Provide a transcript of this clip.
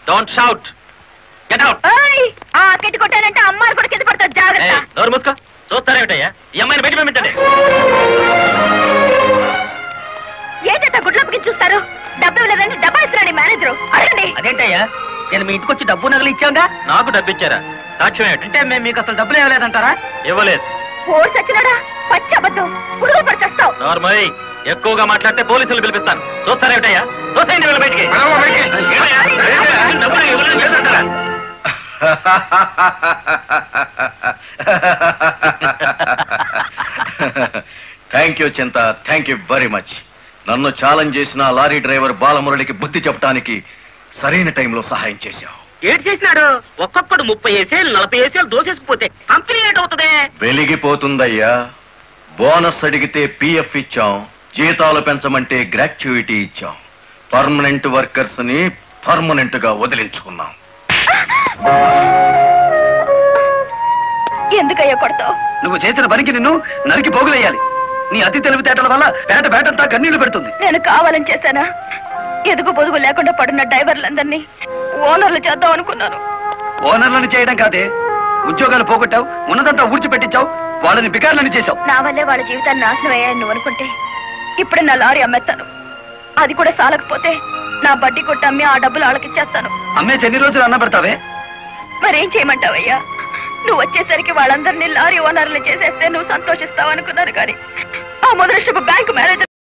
Don't shout get out ఓయ్ ఆ కిటి కొట్టానంటే అమ్మాయి కూడా కింద పడతావు జాగ్రత్త నోరు మూసుకో చూస్తారేమిటయ్యా ఈ అమ్మాయిని బయట పంపించండి ఏంటంటే గుడ్లప్పకి చూస్తారు డబ్బు ఇవ్వలేదని డబ్బా ఇస్తున్నాడు ఈ మేనేజరు అడగండి అదేంటయ్యా నేను మీ ఇంటికి వచ్చి డబ్బు నగలు ఇచ్చాగా నాకు డబ్బిచ్చారా సాక్ష్యం ఏమిటి అంటే మేము మీకు అసలు డబ్బులు ఇవ్వలేదంటారా ఇవ్వలేదు ఓడి సచ్చినాడా పచ్చి అబద్ధం పురుగులు పడి చస్తావు నార్మల్ ఎక్కువగా మాట్లాడితే పోలీసులు పిలిపిస్తాను చూస్తారేమిటయ్యా చూసేయండి వీళ్ళ బయటికి ఏమయ్యా? ఏమయ్యా? డబ్బులు ఇవ్వలేదని చేస్తుంటారా? థ్యాంక్ యూ చింత థ్యాంక్ యూ వెరీ మచ్ నన్ను ఛాలెంజ్ చేసిన ఆ లారీ డ్రైవర్ బాలమురళికి బుద్ధి చెప్పడానికి సరైన టైంలో సహాయం చేశావు ఏడు చేసినాడు ఒక్కొక్కడు ముప్పై ఏసేలు నలభై ఏసేలు దోసేసుకుపోతే కంపెనీ ఏటవుతుంది వెలిగిపోతుందయ్యా బోనస్ అడిగితే పిఎఫ్ ఇచ్చాం జీతాలు పెంచమంటే గ్రాట్యుయిటీ ఇచ్చాం పర్మనెంట్ వర్కర్స్ ని పర్మనెంట్ గా వదిలించుకున్నాం ఎందుకయ్యా కొడతావు నువ్వు చేసిన పనికి నిన్ను నరికి పోగులేయాలి నీ అతి తెలివితేటల వల్ల వేట వేటంతా కన్నీళ్లు పెడుతుంది నేను కావాలని చేశానా ఎదుగు పొదుగు లేకుండా పడున్న డ్రైవర్లందరినీ ఓనర్లు చేద్దాం అనుకున్నాను ఓనర్లను చేయడం కాదే ఉద్యోగాలు పోగొట్టావు ఉన్నదంతా ఊడ్చిపెట్టించావు వాళ్ళని బికార్లని చేశావు నా వల్లే వాళ్ళ జీవితాన్ని నాశనం అయ్యాయని నువ్వు అనుకుంటే ఇప్పుడు నా లారీ అమ్మేస్తాను అది కూడా సాలకపోతే నా బడ్డీ కొట్టి అమ్మి ఆ డబ్బులు వాళ్ళకి ఇచ్చేస్తాను అమ్మేసి ఎన్ని రోజులు అన్న పెడతావే మరేం చేయమంటావయ్యా నువ్వు వచ్చేసరికి వాళ్ళందరినీ లారీ ఓనర్లు చేసేస్తే నువ్వు సంతోషిస్తావు అనుకున్నాను కానీ ఆ మొదటి బ్యాంకు మేనేజర్